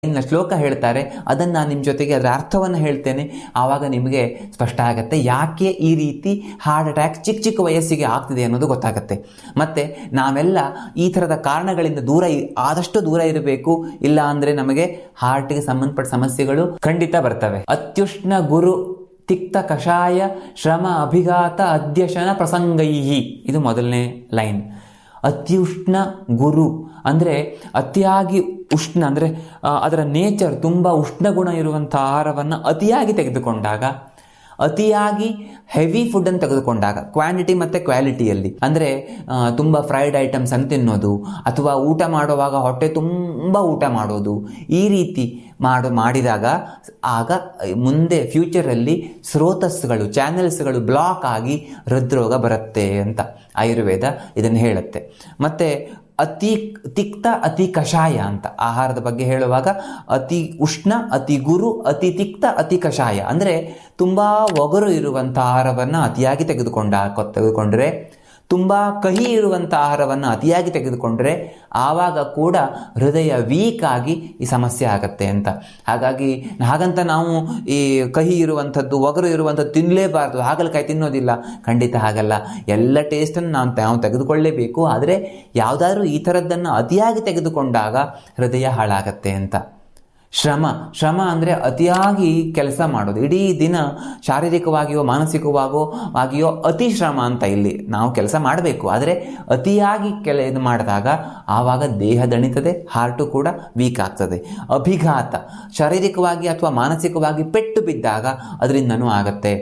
ಇನ್ನು ಶ್ಲೋಕ ಹೇಳ್ತಾರೆ ಅದನ್ನು ನಾನು ನಿಮ್ಮ ಜೊತೆಗೆ ಅದರ ಅರ್ಥವನ್ನು ಹೇಳ್ತೇನೆ ಆವಾಗ ನಿಮಗೆ ಸ್ಪಷ್ಟ ಆಗುತ್ತೆ ಯಾಕೆ ಈ ರೀತಿ ಹಾರ್ಟ್ ಅಟ್ಯಾಕ್ ಚಿಕ್ಕ ಚಿಕ್ಕ ವಯಸ್ಸಿಗೆ ಆಗ್ತಿದೆ ಅನ್ನೋದು ಗೊತ್ತಾಗುತ್ತೆ ಮತ್ತೆ ನಾವೆಲ್ಲ ಈ ಥರದ ಕಾರಣಗಳಿಂದ ದೂರ ಇ- ಆದಷ್ಟು ದೂರ ಇರಬೇಕು ಇಲ್ಲ ಅಂದರೆ ನಮಗೆ ಹಾರ್ಟ್ಗೆ ಸಂಬಂಧಪಟ್ಟ ಸಮಸ್ಯೆಗಳು ಖಂಡಿತ ಬರ್ತವೆ ಅತ್ಯುಷ್ಣ ಗುರು ತಿಕ್ತ ಕಷಾಯ ಶ್ರಮ ಅಭಿಘಾತ ಅಧ್ಯಶನ ಪ್ರಸಂಗೈಹಿ ಇದು ಮೊದಲನೇ ಲೈನ್ ಅತ್ಯುಷ್ಣ ಗುರು ಅಂದರೆ ಅತಿಯಾಗಿ ಉಷ್ಣ ಅಂದರೆ ಅದರ ನೇಚರ್ ತುಂಬ ಉಷ್ಣ ಗುಣ ಇರುವಂಥ ಆಹಾರವನ್ನು ಅತಿಯಾಗಿ ತೆಗೆದುಕೊಂಡಾಗ ಅತಿಯಾಗಿ ಹೆವಿ ಫುಡ್ಡನ್ನು ತೆಗೆದುಕೊಂಡಾಗ ಕ್ವಾಂಟಿಟಿ ಮತ್ತು ಕ್ವಾಲಿಟಿಯಲ್ಲಿ ಅಂದರೆ ತುಂಬ ಫ್ರೈಡ್ ಐಟಮ್ಸ್ ಅನ್ನು ತಿನ್ನೋದು ಅಥವಾ ಊಟ ಮಾಡುವಾಗ ಹೊಟ್ಟೆ ತುಂಬ ಊಟ ಮಾಡೋದು ಈ ರೀತಿ ಮಾಡು ಮಾಡಿದಾಗ ಆಗ ಮುಂದೆ ಫ್ಯೂಚರಲ್ಲಿ ಸ್ರೋತಸ್ಗಳು ಚಾನೆಲ್ಸ್ಗಳು ಬ್ಲಾಕ್ ಆಗಿ ಹೃದ್ರೋಗ ಬರುತ್ತೆ ಅಂತ ಆಯುರ್ವೇದ ಇದನ್ನು ಹೇಳುತ್ತೆ ಮತ್ತು ಅತಿ ತಿಕ್ತ ಅತಿ ಕಷಾಯ ಅಂತ ಆಹಾರದ ಬಗ್ಗೆ ಹೇಳುವಾಗ ಅತಿ ಉಷ್ಣ ಅತಿ ಗುರು ಅತಿ ತಿಕ್ತ ಅತಿ ಕಷಾಯ ಅಂದರೆ ತುಂಬ ಒಗರು ಇರುವಂಥ ಆಹಾರವನ್ನು ಅತಿಯಾಗಿ ತೆಗೆದುಕೊಂಡ ತೆಗೆದುಕೊಂಡ್ರೆ ತುಂಬ ಕಹಿ ಇರುವಂಥ ಆಹಾರವನ್ನು ಅತಿಯಾಗಿ ತೆಗೆದುಕೊಂಡ್ರೆ ಆವಾಗ ಕೂಡ ಹೃದಯ ವೀಕ್ ಆಗಿ ಈ ಸಮಸ್ಯೆ ಆಗತ್ತೆ ಅಂತ ಹಾಗಾಗಿ ಹಾಗಂತ ನಾವು ಈ ಕಹಿ ಇರುವಂಥದ್ದು ಒಗರು ಇರುವಂಥದ್ದು ತಿನ್ನಲೇಬಾರ್ದು ಹಾಗಲಕಾಯಿ ತಿನ್ನೋದಿಲ್ಲ ಖಂಡಿತ ಹಾಗಲ್ಲ ಎಲ್ಲ ಟೇಸ್ಟನ್ನು ನಾವು ನಾವು ತೆಗೆದುಕೊಳ್ಳೇಬೇಕು ಆದರೆ ಯಾವುದಾದ್ರೂ ಈ ಥರದ್ದನ್ನು ಅತಿಯಾಗಿ ತೆಗೆದುಕೊಂಡಾಗ ಹೃದಯ ಹಾಳಾಗತ್ತೆ ಅಂತ ಶ್ರಮ ಶ್ರಮ ಅಂದರೆ ಅತಿಯಾಗಿ ಕೆಲಸ ಮಾಡೋದು ಇಡೀ ದಿನ ಶಾರೀರಿಕವಾಗಿಯೋ ಮಾನಸಿಕವಾಗೋ ಆಗಿಯೋ ಅತಿ ಶ್ರಮ ಅಂತ ಇಲ್ಲಿ ನಾವು ಕೆಲಸ ಮಾಡಬೇಕು ಆದರೆ ಅತಿಯಾಗಿ ಕೆಲ ಇದು ಮಾಡಿದಾಗ ಆವಾಗ ದೇಹ ದಣಿತದೆ ಹಾರ್ಟು ಕೂಡ ವೀಕ್ ಆಗ್ತದೆ ಅಭಿಘಾತ ಶಾರೀರಿಕವಾಗಿ ಅಥವಾ ಮಾನಸಿಕವಾಗಿ ಪೆಟ್ಟು ಬಿದ್ದಾಗ ಅದರಿಂದನೂ ಆಗತ್ತೆ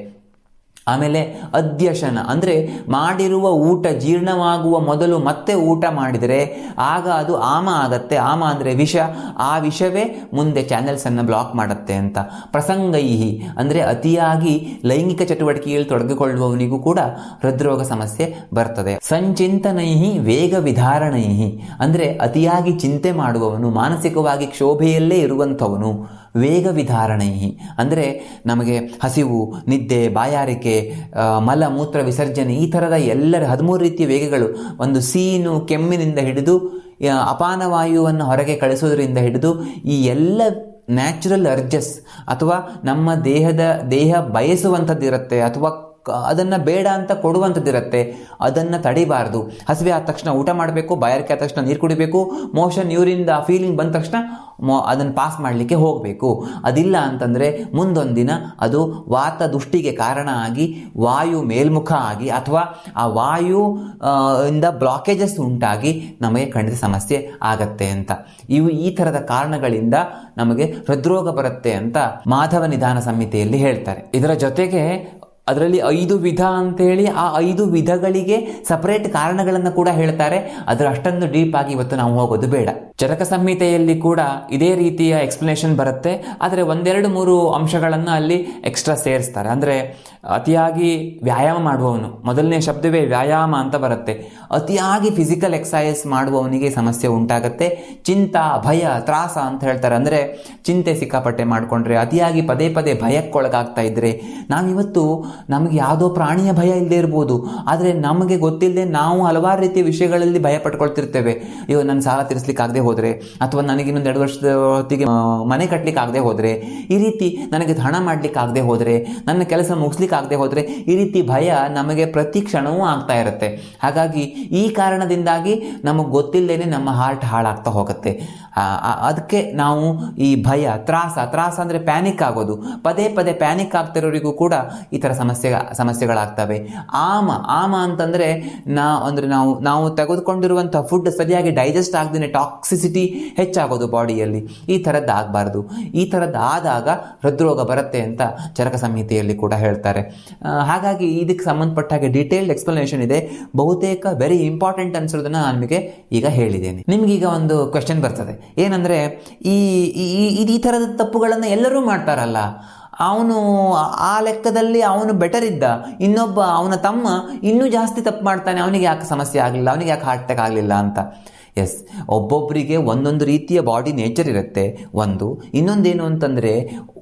ಆಮೇಲೆ ಅಧ್ಯಶನ ಅಂದರೆ ಮಾಡಿರುವ ಊಟ ಜೀರ್ಣವಾಗುವ ಮೊದಲು ಮತ್ತೆ ಊಟ ಮಾಡಿದರೆ ಆಗ ಅದು ಆಮ ಆಗತ್ತೆ ಆಮ ಅಂದರೆ ವಿಷ ಆ ವಿಷವೇ ಮುಂದೆ ಚಾನೆಲ್ಸನ್ನು ಬ್ಲಾಕ್ ಮಾಡುತ್ತೆ ಅಂತ ಪ್ರಸಂಗೈಹಿ ಅಂದರೆ ಅತಿಯಾಗಿ ಲೈಂಗಿಕ ಚಟುವಟಿಕೆಯಲ್ಲಿ ತೊಡಗಿಕೊಳ್ಳುವವನಿಗೂ ಕೂಡ ಹೃದ್ರೋಗ ಸಮಸ್ಯೆ ಬರ್ತದೆ ಸಂಚಿಂತನೈಹಿ ವೇಗ ವಿಧಾರಣೈಹಿ ಅಂದರೆ ಅತಿಯಾಗಿ ಚಿಂತೆ ಮಾಡುವವನು ಮಾನಸಿಕವಾಗಿ ಕ್ಷೋಭೆಯಲ್ಲೇ ಇರುವಂಥವನು ವೇಗ ವಿಧಾರಣೈಹಿ ಅಂದರೆ ನಮಗೆ ಹಸಿವು ನಿದ್ದೆ ಬಾಯಾರಿಕೆ ಆ, ಮಲ ಮೂತ್ರ ವಿಸರ್ಜನೆ ಈ ಥರದ ಎಲ್ಲರ ಹದಿಮೂರು ರೀತಿಯ ವೇಗಗಳು ಒಂದು ಸೀನು ಕೆಮ್ಮಿನಿಂದ ಹಿಡಿದು ಆ, ಅಪಾನ ವಾಯುವನ್ನು ಹೊರಗೆ ಕಳಿಸೋದ್ರಿಂದ ಹಿಡಿದು ಈ ಎಲ್ಲ ನ್ಯಾಚುರಲ್ ಅರ್ಜಸ್ ಅಥವಾ ನಮ್ಮ ದೇಹದ ದೇಹ ಬಯಸುವಂಥದ್ದು ಇರುತ್ತೆ ಅಥವಾ ಕ- ಅದನ್ನ ಬೇಡ ಅಂತ ಕೊಡುವಂಥದ್ದಿರುತ್ತೆ ಅದನ್ನ ತಡಿಬಾರ್ದು ಹಸಿವೆ ಆದ ತಕ್ಷಣ ಊಟ ಮಾಡಬೇಕು ಬಾಯಾರಿಕೆ ಆದ ತಕ್ಷಣ ನೀರು ಕುಡಿಬೇಕು ಮೋಷನ್ ಯೂರಿಂದ ಫೀಲಿಂಗ್ ಬಂದ ತಕ್ಷಣ ಮೊ ಅದನ್ನು ಪಾಸ್ ಮಾಡಲಿಕ್ಕೆ ಹೋಗಬೇಕು ಅದಿಲ್ಲ ಅಂತಂದರೆ ಮುಂದೊಂದಿನ ಅದು ವಾತ ದುಷ್ಟಿಗೆ ಕಾರಣ ಆಗಿ ವಾಯು ಮೇಲ್ಮುಖ ಆಗಿ ಅಥವಾ ಆ ವಾಯು ಆ, ಇಂದ ಬ್ಲಾಕೇಜಸ್ ಉಂಟಾಗಿ ನಮಗೆ ಖಂಡಿತ ಸಮಸ್ಯೆ ಆಗತ್ತೆ ಅಂತ ಇವು ಈ ಥರದ ಕಾರಣಗಳಿಂದ ನಮಗೆ ಹೃದ್ರೋಗ ಬರುತ್ತೆ ಅಂತ ಮಾಧವ ನಿಧಾನ ಸಂಹಿತೆಯಲ್ಲಿ ಹೇಳ್ತಾರೆ ಇದರ ಜೊತೆಗೆ ಅದರಲ್ಲಿ ಐದು ವಿಧ ಅಂತೇಳಿ ಆ ಐದು ವಿಧಗಳಿಗೆ ಸಪರೇಟ್ ಕಾರಣಗಳನ್ನು ಕೂಡ ಹೇಳ್ತಾರೆ ಅದರ ಅಷ್ಟೊಂದು ಡೀಪ್ ಆಗಿ ಇವತ್ತು ನಾವು ಹೋಗೋದು ಬೇಡ ಚರಕ ಸಂಹಿತೆಯಲ್ಲಿ ಕೂಡ ಇದೇ ರೀತಿಯ ಎಕ್ಸ್ಪ್ಲನೇಷನ್ ಬರುತ್ತೆ ಆದರೆ ಒಂದೆರಡು ಮೂರು ಅಂಶಗಳನ್ನು ಅಲ್ಲಿ ಎಕ್ಸ್ಟ್ರಾ ಸೇರಿಸ್ತಾರೆ ಅಂದರೆ ಅತಿಯಾಗಿ ವ್ಯಾಯಾಮ ಮಾಡುವವನು ಮೊದಲನೇ ಶಬ್ದವೇ ವ್ಯಾಯಾಮ ಅಂತ ಬರುತ್ತೆ ಅತಿಯಾಗಿ ಫಿಸಿಕಲ್ ಎಕ್ಸಸೈಸ್ ಮಾಡುವವನಿಗೆ ಸಮಸ್ಯೆ ಉಂಟಾಗತ್ತೆ ಚಿಂತ ಭಯ ತ್ರಾಸ ಅಂತ ಹೇಳ್ತಾರೆ ಅಂದರೆ ಚಿಂತೆ ಸಿಕ್ಕಾಪಟ್ಟೆ ಮಾಡಿಕೊಂಡ್ರೆ ಅತಿಯಾಗಿ ಪದೇ ಪದೇ ಭಯಕ್ಕೊಳಗಾಗ್ತಾ ಇದ್ರೆ ನಾವಿವತ್ತು ನಮಗೆ ಯಾವುದೋ ಪ್ರಾಣಿಯ ಭಯ ಇಲ್ಲದೆ ಇರ್ಬೋದು ಆದರೆ ನಮಗೆ ಗೊತ್ತಿಲ್ಲದೆ ನಾವು ಹಲವಾರು ರೀತಿಯ ವಿಷಯಗಳಲ್ಲಿ ಭಯ ಪಟ್ಕೊಳ್ತಿರ್ತೇವೆ ಅಯ್ಯೋ ನನ್ನ ಸಾಲ ತೀರಿಸ್ಲಿಕ್ಕೆ ಆಗದೆ ಹೋದ್ರೆ ಅಥವಾ ನನಗೆ ಇನ್ನೊಂದು ಎರಡು ವರ್ಷದ ಹೊತ್ತಿಗೆ ಆ, ಮನೆ ಕಟ್ಟಲಿಕ್ಕೆ ಆಗದೆ ಹೋದ್ರೆ ಈ ರೀತಿ ನನಗೆ ಹಣ ಮಾಡ್ಲಿಕ್ಕೆ ಆಗದೆ ಹೋದ್ರೆ ನನ್ನ ಕೆಲಸ ಮುಗಿಸ್ಲಿಕ್ಕೆ ಆಗದೆ ಹೋದ್ರೆ ಈ ರೀತಿ ಭಯ ನಮಗೆ ಪ್ರತಿ ಕ್ಷಣವೂ ಆಗ್ತಾ ಇರುತ್ತೆ ಹಾಗಾಗಿ ಈ ಕಾರಣದಿಂದಾಗಿ ನಮಗೆ ಗೊತ್ತಿಲ್ಲದೇನೆ ನಮ್ಮ ಹಾರ್ಟ್ ಹಾಳಾಗ್ತಾ ಹೋಗುತ್ತೆ ಆ, ಆ, ಅದಕ್ಕೆ ನಾವು ಈ ಭಯ ತ್ರಾಸ ತ್ರಾಸ ಅಂದರೆ ಪ್ಯಾನಿಕ್ ಆಗೋದು ಪದೇ ಪದೇ ಪ್ಯಾನಿಕ್ ಆಗ್ತಿರೋರಿಗೂ ಕೂಡ ಈ ಥರ ಸಮಸ್ಯೆ ಸಮಸ್ಯೆಗಳಾಗ್ತವೆ ಆಮ ಆಮ ಅಂತಂದರೆ ನಾ ಅಂದರೆ ನಾವು ನಾವು ತೆಗೆದುಕೊಂಡಿರುವಂಥ ಫುಡ್ ಸರಿಯಾಗಿ ಡೈಜೆಸ್ಟ್ ಆಗದೇ ಟಾಕ್ಸಿಸಿಟಿ ಹೆಚ್ಚಾಗೋದು ಬಾಡಿಯಲ್ಲಿ ಈ ಥರದ್ದು ಆಗಬಾರ್ದು ಈ ಥರದ್ದು ಆದಾಗ ಹೃದ್ರೋಗ ಬರುತ್ತೆ ಅಂತ ಚರಕ ಸಂಹಿತೆಯಲ್ಲಿ ಕೂಡ ಹೇಳ್ತಾರೆ ಆ, ಹಾಗಾಗಿ ಇದಕ್ಕೆ ಸಂಬಂಧಪಟ್ಟ ಹಾಗೆ ಡೀಟೇಲ್ಡ್ ಎಕ್ಸ್ಪ್ಲನೇಷನ್ ಇದೆ ಬಹುತೇಕ ವೆರಿ ಇಂಪಾರ್ಟೆಂಟ್ ಅನ್ಸೋದನ್ನ ನಾನು ನಿಮಗೆ ಈಗ ಹೇಳಿದ್ದೇನೆ ನಿಮ್ಗೀಗ ಒಂದು ಕ್ವೆಶನ್ ಬರ್ತದೆ ಏನಂದ್ರೆ ಈ ಈ- ಈ- ಈ ಥರದ ತಪ್ಪುಗಳನ್ನು ಎಲ್ಲರೂ ಮಾಡ್ತಾರಲ್ಲ ಅವನು ಆ ಲೆಕ್ಕದಲ್ಲಿ ಅವನು ಬೆಟರ್ ಇದ್ದ ಇನ್ನೊಬ್ಬ ಅವನ ತಮ್ಮ ಇನ್ನೂ ಜಾಸ್ತಿ ತಪ್ಪು ಮಾಡ್ತಾನೆ ಅವನಿಗೆ ಯಾಕೆ ಸಮಸ್ಯೆ ಆಗಲಿಲ್ಲ ಅವನಿಗೆ ಯಾಕೆ ಹಾರ್ಟ್ ಅಟ್ಯಾಕ್ ಆಗಲಿಲ್ಲ ಅಂತ ಎಸ್ ಒಬ್ಬೊಬ್ಬರಿಗೆ ಒಂದೊಂದು ರೀತಿಯ ಬಾಡಿ ನೇಚರ್ ಇರುತ್ತೆ ಒಂದು ಇನ್ನೊಂದೇನು ಅಂತಂದರೆ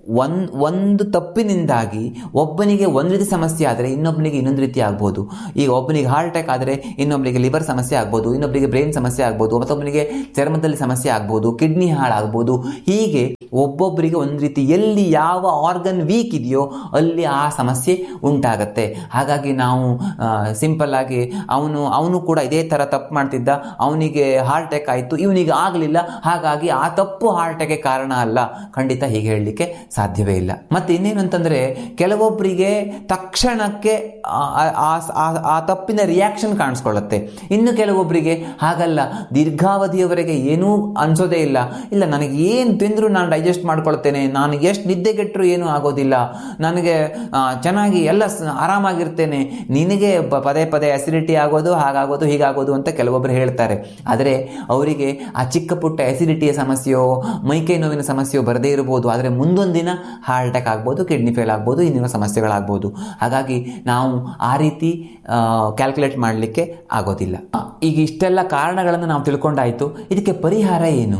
ಒಂದ್ ಒಂದು ತಪ್ಪಿನಿಂದಾಗಿ ಒಬ್ಬನಿಗೆ ಒಂದು ರೀತಿ ಸಮಸ್ಯೆ ಆದರೆ ಇನ್ನೊಬ್ಬನಿಗೆ ಇನ್ನೊಂದು ರೀತಿ ಆಗ್ಬೋದು ಈಗ ಒಬ್ಬನಿಗೆ ಹಾರ್ಟ್ ಅಟ್ಯಾಕ್ ಆದರೆ ಇನ್ನೊಬ್ಬನಿಗೆ ಲಿವರ್ ಸಮಸ್ಯೆ ಆಗ್ಬೋದು ಇನ್ನೊಬ್ಬನಿಗೆ ಬ್ರೈನ್ ಸಮಸ್ಯೆ ಆಗ್ಬೋದು ಮತ್ತೊಬ್ಬನಿಗೆ ಚರ್ಮದಲ್ಲಿ ಸಮಸ್ಯೆ ಆಗ್ಬೋದು ಕಿಡ್ನಿ ಹಾಳಾಗ್ಬೋದು ಹೀಗೆ ಒಬ್ಬೊಬ್ಬರಿಗೆ ಒಂದು ರೀತಿ ಎಲ್ಲಿ ಯಾವ ಆರ್ಗನ್ ವೀಕ್ ಇದೆಯೋ ಅಲ್ಲಿ ಆ ಸಮಸ್ಯೆ ಉಂಟಾಗತ್ತೆ ಹಾಗಾಗಿ ನಾವು ಸಿಂಪಲ್ ಆಗಿ ಅವನು ಅವನು ಕೂಡ ಇದೇ ಥರ ತಪ್ಪು ಮಾಡ್ತಿದ್ದ ಅವನಿಗೆ ಹಾರ್ಟ್ ಅಟ್ಯಾಕ್ ಆಯಿತು ಇವನಿಗೆ ಆಗಲಿಲ್ಲ ಹಾಗಾಗಿ ಆ ತಪ್ಪು ಹಾರ್ಟ್ ಅಟ್ಯಾಕ್ಗೆ ಕಾರಣ ಅಲ್ಲ ಖಂಡಿತ ಹೀಗೆ ಹೇಳಲಿಕ್ಕೆ ಸಾಧ್ಯವೇ ಇಲ್ಲ ಮತ್ತೆ ಇನ್ನೇನು ಅಂತಂದ್ರೆ ಕೆಲವೊಬ್ಬರಿಗೆ ತಕ್ಷಣಕ್ಕೆ ಆ- ಆ- ಆ- ಆ ತಪ್ಪಿನ ರಿಯಾಕ್ಷನ್ ಕಾಣಿಸ್ಕೊಳ್ಳುತ್ತೆ ಇನ್ನು ಕೆಲವೊಬ್ಬರಿಗೆ ಹಾಗಲ್ಲ ದೀರ್ಘಾವಧಿಯವರೆಗೆ ಏನೂ ಅನ್ಸೋದೇ ಇಲ್ಲ ಇಲ್ಲ ನನಗೆ ಏನು ತಿಂದರೂ ನಾನು ಡೈಜೆಸ್ಟ್ ಮಾಡ್ಕೊಳ್ತೇನೆ ನಾನು ಎಷ್ಟು ನಿದ್ದೆಗೆಟ್ಟರು ಏನೂ ಆಗೋದಿಲ್ಲ ನನಗೆ ಆ, ಚೆನ್ನಾಗಿ ಎಲ್ಲ ಸ- ಆರಾಮಾಗಿರ್ತೇನೆ ನಿನಗೆ ಪ- ಪದೇ ಪದೇ ಅಸಿಡಿಟಿ ಆಗೋದು ಹಾಗಾಗೋದು ಹೀಗಾಗೋದು ಅಂತ ಕೆಲವೊಬ್ಬರು ಹೇಳ್ತಾರೆ ಆದರೆ ಅವರಿಗೆ ಆ ಚಿಕ್ಕ ಪುಟ್ಟ ಅಸಿಡಿಟಿಯ ಸಮಸ್ಯೆಯೋ ಮೈಕೈ ನೋವಿನ ಸಮಸ್ಯೆಯೋ ಬರದೇ ಇರಬಹುದು ಆದರೆ ಮುಂದೊಂದು ದಿನ ಹಾರ್ಟ್ ಅಟ್ಯಾಕ್ ಆಗ್ಬೋದು ಕಿಡ್ನಿ ಫೇಲ್ ಆಗ್ಬೋದು ಇನ್ನಿರುವ ಸಮಸ್ಯೆಗಳಾಗ್ಬೋದು ಹಾಗಾಗಿ ನಾವು ಆ ರೀತಿ ಕ್ಯಾಲ್ಕುಲೇಟ್ ಮಾಡಲಿಕ್ಕೆ ಆಗೋದಿಲ್ಲ ಆ, ಈಗ ಇಷ್ಟೆಲ್ಲ ಕಾರಣಗಳನ್ನು ನಾವು ತಿಳ್ಕೊಂಡಾಯ್ತು ಇದಕ್ಕೆ ಪರಿಹಾರ ಏನು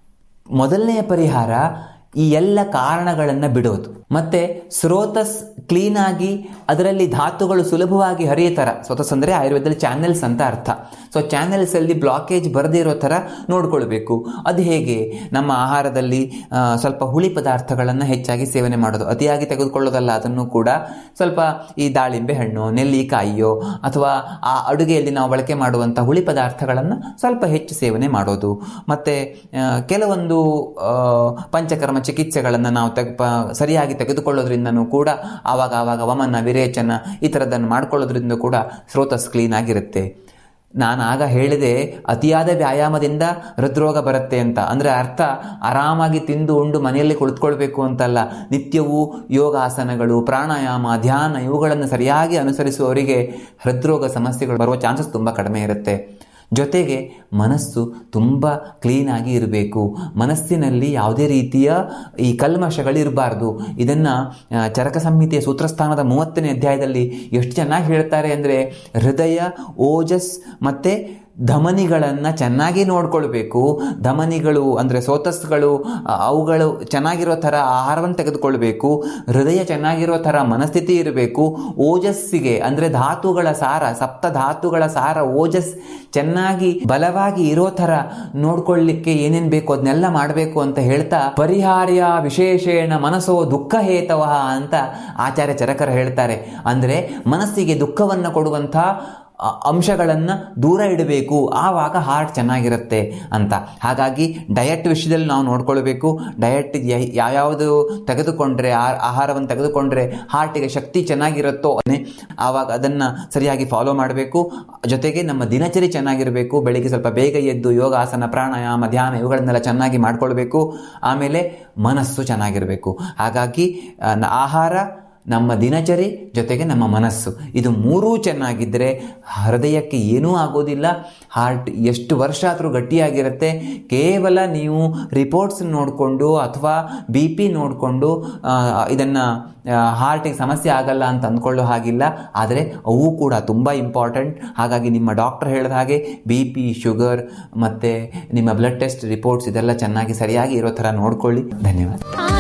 ಮೊದಲನೆಯ ಪರಿಹಾರ ಈ ಎಲ್ಲ ಕಾರಣಗಳನ್ನು ಬಿಡೋದು ಮತ್ತೆ ಸ್ರೋತಸ್ ಕ್ಲೀನ್ ಆಗಿ ಅದರಲ್ಲಿ ಧಾತುಗಳು ಸುಲಭವಾಗಿ ಹರಿಯೋ ಥರ ಸ್ರೋತಸ್ ಅಂದರೆ ಆಯುರ್ವೇದದಲ್ಲಿ ಚಾನೆಲ್ಸ್ ಅಂತ ಅರ್ಥ ಸೊ ಚಾನೆಲ್ಸ್ ಅಲ್ಲಿ ಬ್ಲಾಕೇಜ್ ಬರದೇ ಇರೋ ಥರ ನೋಡ್ಕೊಳ್ಬೇಕು ಅದು ಹೇಗೆ ನಮ್ಮ ಆಹಾರದಲ್ಲಿ ಆ, ಸ್ವಲ್ಪ ಹುಳಿ ಪದಾರ್ಥಗಳನ್ನು ಹೆಚ್ಚಾಗಿ ಸೇವನೆ ಮಾಡೋದು ಅತಿಯಾಗಿ ತೆಗೆದುಕೊಳ್ಳೋದಲ್ಲ ಅದನ್ನು ಕೂಡ ಸ್ವಲ್ಪ ಈ ದಾಳಿಂಬೆ ಹಣ್ಣು ನೆಲ್ಲಿಕಾಯಿಯೋ ಅಥವಾ ಆ ಅಡುಗೆಯಲ್ಲಿ ನಾವು ಬಳಕೆ ಮಾಡುವಂಥ ಹುಳಿ ಪದಾರ್ಥಗಳನ್ನು ಸ್ವಲ್ಪ ಹೆಚ್ಚು ಸೇವನೆ ಮಾಡೋದು ಮತ್ತೆ ಆ, ಕೆಲವೊಂದು ಆ, ಪಂಚಕರ್ಮ ಚಿಕಿತ್ಸೆಗಳನ್ನು ನಾವು ತೆಗ್ ಪ- ಸರಿಯಾಗಿ ತೆಗೆದುಕೊಳ್ಳೋದ್ರಿಂದನೂ ಕೂಡ ಆವಾಗ ಆವಾಗ ವಮನ ವಿರೇಚನ ಈ ಥರದ್ದನ್ನು ಮಾಡ್ಕೊಳ್ಳೋದ್ರಿಂದ ಕೂಡ ಸ್ರೋತಸ್ ಕ್ಲೀನ್ ಆಗಿರುತ್ತೆ ನಾನು ಆಗ ಹೇಳಿದೆ ಅತಿಯಾದ ವ್ಯಾಯಾಮದಿಂದ ಹೃದ್ರೋಗ ಬರುತ್ತೆ ಅಂತ ಅಂದರೆ ಅರ್ಥ ಆರಾಮಾಗಿ ತಿಂದು ಉಂಡು ಮನೆಯಲ್ಲಿ ಕುಳಿತುಕೊಳ್ಬೇಕು ಅಂತಲ್ಲ ನಿತ್ಯವೂ ಯೋಗಾಸನಗಳು ಪ್ರಾಣಾಯಾಮ ಧ್ಯಾನ ಇವುಗಳನ್ನು ಸರಿಯಾಗಿ ಅನುಸರಿಸುವವರಿಗೆ ಹೃದ್ರೋಗ ಸಮಸ್ಯೆಗಳು ಬರುವ ಚಾನ್ಸಸ್ ತುಂಬ ಕಡಿಮೆ ಇರುತ್ತೆ ಜೊತೆಗೆ ಮನಸ್ಸು ತುಂಬ ಕ್ಲೀನಾಗಿ ಇರಬೇಕು ಮನಸ್ಸಿನಲ್ಲಿ ಯಾವುದೇ ರೀತಿಯ ಈ ಕಲ್ಮಶಗಳಿರಬಾರ್ದು ಇದನ್ನು ಚರಕ ಸಂಹಿತೆಯ ಸೂತ್ರಸ್ಥಾನದ ಮೂವತ್ತನೇ ಅಧ್ಯಾಯದಲ್ಲಿ ಎಷ್ಟು ಚೆನ್ನಾಗಿ ಹೇಳ್ತಾರೆ ಅಂದರೆ ಹೃದಯ ಓಜಸ್ ಮತ್ತು ಧಮನಿಗಳನ್ನು ಚೆನ್ನಾಗಿ ನೋಡ್ಕೊಳ್ಬೇಕು ಧಮನಿಗಳು ಅಂದರೆ ಸೋತಸ್ಗಳು ಅ, ಅವುಗಳು ಚೆನ್ನಾಗಿರೋ ಥರ ಆಹಾರವನ್ನು ತೆಗೆದುಕೊಳ್ಬೇಕು ಹೃದಯ ಚೆನ್ನಾಗಿರೋ ಥರ ಮನಸ್ಥಿತಿ ಇರಬೇಕು ಓಜಸ್ಸಿಗೆ ಅಂದರೆ ಧಾತುಗಳ ಸಾರ ಸಪ್ತ ಧಾತುಗಳ ಸಾರ ಓಜಸ್ ಚೆನ್ನಾಗಿ ಬಲವಾಗಿ ಇರೋ ಥರ ನೋಡ್ಕೊಳ್ಳಿಕ್ಕೆ ಏನೇನು ಬೇಕು ಅದನ್ನೆಲ್ಲ ಮಾಡಬೇಕು ಅಂತ ಹೇಳ್ತಾ ಪರಿಹಾರ್ಯ ವಿಶೇಷೇಣ ಮನಸ್ಸೋ ದುಃಖ ಹೇತವ ಅಂತ ಆಚಾರ್ಯ ಚರಕರು ಹೇಳ್ತಾರೆ ಅಂದರೆ ಮನಸ್ಸಿಗೆ ದುಃಖವನ್ನು ಕೊಡುವಂಥ ಅ- ಅಂಶಗಳನ್ನು ದೂರ ಇಡಬೇಕು ಆವಾಗ ಹಾರ್ಟ್ ಚೆನ್ನಾಗಿರುತ್ತೆ ಅಂತ ಹಾಗಾಗಿ ಡಯಟ್ ವಿಷಯದಲ್ಲಿ ನಾವು ನೋಡ್ಕೊಳ್ಬೇಕು ಡಯಟ್ ಯಾವ್ಯಾವುದು ತೆಗೆದುಕೊಂಡ್ರೆ ಆ- ಆಹಾರವನ್ನು ತೆಗೆದುಕೊಂಡ್ರೆ ಹಾರ್ಟಿಗೆ ಶಕ್ತಿ ಚೆನ್ನಾಗಿರುತ್ತೋ ಅನ್ನೇ ಆವಾಗ ಅದನ್ನು ಸರಿಯಾಗಿ ಫಾಲೋ ಮಾಡಬೇಕು ಜೊತೆಗೆ ನಮ್ಮ ದಿನಚರಿ ಚೆನ್ನಾಗಿರಬೇಕು ಬೆಳಿಗ್ಗೆ ಸ್ವಲ್ಪ ಬೇಗ ಎದ್ದು ಯೋಗಾಸನ ಪ್ರಾಣಾಯಾಮ ಧ್ಯಾನ ಇವುಗಳನ್ನೆಲ್ಲ ಚೆನ್ನಾಗಿ ಮಾಡ್ಕೊಳ್ಬೇಕು ಆಮೇಲೆ ಮನಸ್ಸು ಚೆನ್ನಾಗಿರಬೇಕು ಹಾಗಾಗಿ ಆ, ನ- ಆಹಾರ ನಮ್ಮ ದಿನಚರಿ ಜೊತೆಗೆ ನಮ್ಮ ಮನಸ್ಸು ಇದು ಮೂರೂ ಚೆನ್ನಾಗಿದ್ದರೆ ಹೃದಯಕ್ಕೆ ಏನೂ ಆಗೋದಿಲ್ಲ ಹಾರ್ಟ್ ಎಷ್ಟು ವರ್ಷ ಆದರೂ ಗಟ್ಟಿಯಾಗಿರುತ್ತೆ ಕೇವಲ ನೀವು ರಿಪೋರ್ಟ್ಸ್ ನೋಡಿಕೊಂಡು ಅಥವಾ ಬಿ ಪಿ ನೋಡಿಕೊಂಡು ಇದನ್ನು ಹಾರ್ಟಿಗೆ ಸಮಸ್ಯೆ ಆಗಲ್ಲ ಅಂತ ಅಂದ್ಕೊಳ್ಳೋ ಹಾಗಿಲ್ಲ ಆದರೆ ಅವು ಕೂಡ ತುಂಬ ಇಂಪಾರ್ಟೆಂಟ್ ಹಾಗಾಗಿ ನಿಮ್ಮ ಡಾಕ್ಟರ್ ಹೇಳಿದ ಹಾಗೆ ಬಿ ಪಿ ಶುಗರ್ ಮತ್ತು ನಿಮ್ಮ ಬ್ಲಡ್ ಟೆಸ್ಟ್ ರಿಪೋರ್ಟ್ಸ್ ಇದೆಲ್ಲ ಚೆನ್ನಾಗಿ ಸರಿಯಾಗಿ ಇರೋ ಥರ ನೋಡ್ಕೊಳ್ಳಿ ಧನ್ಯವಾದ